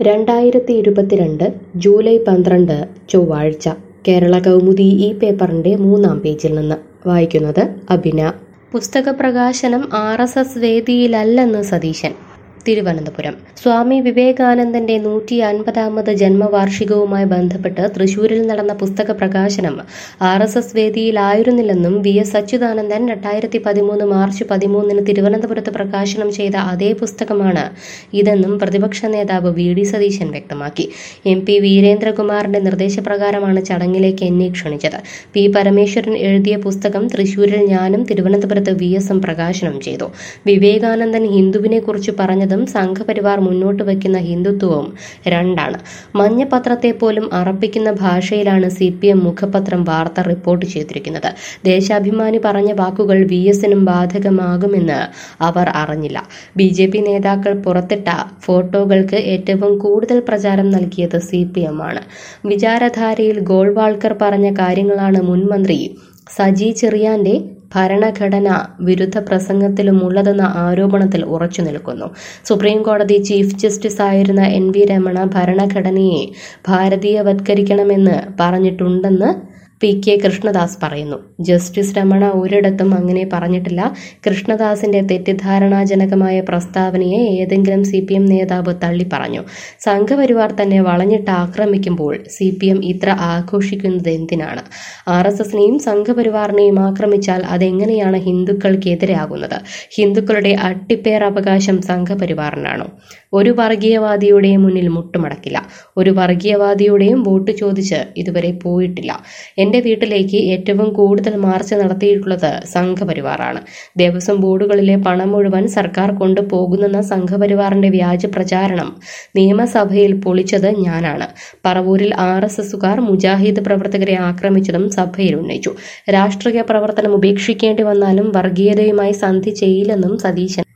രണ്ടായിരത്തി ഇരുപത്തിരണ്ട് ജൂലൈ പന്ത്രണ്ട് ചൊവ്വാഴ്ച കേരള കൗമുദി ഈ പേപ്പറിന്റെ മൂന്നാം പേജിൽ നിന്ന് വായിക്കുന്നത് അഭിന പുസ്തക പ്രകാശനം ആർ എസ് എസ് വേദിയിലല്ലെന്ന് സതീശൻ തിരുവനന്തപുരം സ്വാമി വിവേകാനന്ദന്റെ നൂറ്റി അൻപതാമത് ജന്മവാർഷികവുമായി ബന്ധപ്പെട്ട് തൃശൂരിൽ നടന്ന പുസ്തക പ്രകാശനം ആർ എസ് എസ് വേദിയിലായിരുന്നില്ലെന്നും വി എസ് അച്യുതാനന്ദൻ രണ്ടായിരത്തി പതിമൂന്ന് മാർച്ച് പതിമൂന്നിന് തിരുവനന്തപുരത്ത് പ്രകാശനം ചെയ്ത അതേ പുസ്തകമാണ് ഇതെന്നും പ്രതിപക്ഷ നേതാവ് വി ഡി സതീശൻ വ്യക്തമാക്കി എം പി വീരേന്ദ്രകുമാറിന്റെ നിർദ്ദേശപ്രകാരമാണ് ചടങ്ങിലേക്ക് എന്നെ ക്ഷണിച്ചത് പി പരമേശ്വരൻ എഴുതിയ പുസ്തകം തൃശൂരിൽ ഞാനും തിരുവനന്തപുരത്ത് വി എസും പ്രകാശനം ചെയ്തു വിവേകാനന്ദൻ ഹിന്ദുവിനെ കുറിച്ച് പറഞ്ഞതും സംഘപരിവാർ മുന്നോട്ട് വയ്ക്കുന്ന ഹിന്ദുത്വവും രണ്ടാണ് മഞ്ഞപത്രത്തെ പോലും അറപ്പിക്കുന്ന ഭാഷയിലാണ് സി പി എം മുഖപത്രം വാർത്ത റിപ്പോർട്ട് ചെയ്തിരിക്കുന്നത് ദേശാഭിമാനി പറഞ്ഞ വാക്കുകൾ വി എസിനും ബാധകമാകുമെന്ന് അവർ അറിഞ്ഞില്ല ബി ജെ പി നേതാക്കൾ പുറത്തിട്ട ഫോട്ടോകൾക്ക് ഏറ്റവും കൂടുതൽ പ്രചാരം നൽകിയത് സി പി എം ആണ് വിചാരധാരയിൽ ഗോൾവാൾക്കർ പറഞ്ഞ കാര്യങ്ങളാണ് മുൻമന്ത്രി സജി ചെറിയാന്റെ ഭരണഘടന വിരുദ്ധ പ്രസംഗത്തിലും ഉള്ളതെന്ന ആരോപണത്തിൽ ഉറച്ചു നിൽക്കുന്നു സുപ്രീം കോടതി ചീഫ് ജസ്റ്റിസ് ആയിരുന്ന എൻ വി രമണ ഭരണഘടനയെ ഭാരതീയവത്കരിക്കണമെന്ന് പറഞ്ഞിട്ടുണ്ടെന്ന് പി കെ കൃഷ്ണദാസ് പറയുന്നു ജസ്റ്റിസ് രമണ ഒരിടത്തും അങ്ങനെ പറഞ്ഞിട്ടില്ല കൃഷ്ണദാസിന്റെ തെറ്റിദ്ധാരണാജനകമായ പ്രസ്താവനയെ ഏതെങ്കിലും സി പി എം നേതാവ് തള്ളിപ്പറഞ്ഞു സംഘപരിവാർ തന്നെ വളഞ്ഞിട്ട് ആക്രമിക്കുമ്പോൾ സി പി എം ഇത്ര ആഘോഷിക്കുന്നത് എന്തിനാണ് ആർ എസ് എസിനെയും സംഘപരിവാറിനെയും ആക്രമിച്ചാൽ അതെങ്ങനെയാണ് ഹിന്ദുക്കൾക്കെതിരാകുന്നത് ഹിന്ദുക്കളുടെ അട്ടിപ്പേർ അവകാശം സംഘപരിവാറിനാണോ ഒരു വർഗീയവാദിയുടെയും മുന്നിൽ മുട്ടുമടക്കില്ല ഒരു വർഗീയവാദിയുടെയും വോട്ട് ചോദിച്ച് ഇതുവരെ പോയിട്ടില്ല എന്റെ വീട്ടിലേക്ക് ഏറ്റവും കൂടുതൽ മാർച്ച് നടത്തിയിട്ടുള്ളത് സംഘപരിവാറാണ് ദേവസ്വം ബോർഡുകളിലെ പണം മുഴുവൻ സർക്കാർ കൊണ്ടുപോകുന്നെന്ന സംഘപരിവാറിന്റെ വ്യാജ പ്രചാരണം നിയമസഭയിൽ പൊളിച്ചത് ഞാനാണ് പറവൂരിൽ ആർ എസ് എസുകാർ മുജാഹിദ് പ്രവർത്തകരെ ആക്രമിച്ചതും സഭയിൽ ഉന്നയിച്ചു രാഷ്ട്രീയ പ്രവർത്തനം ഉപേക്ഷിക്കേണ്ടി വന്നാലും വർഗീയതയുമായി സന്ധി ചെയ്യില്ലെന്നും സതീശൻ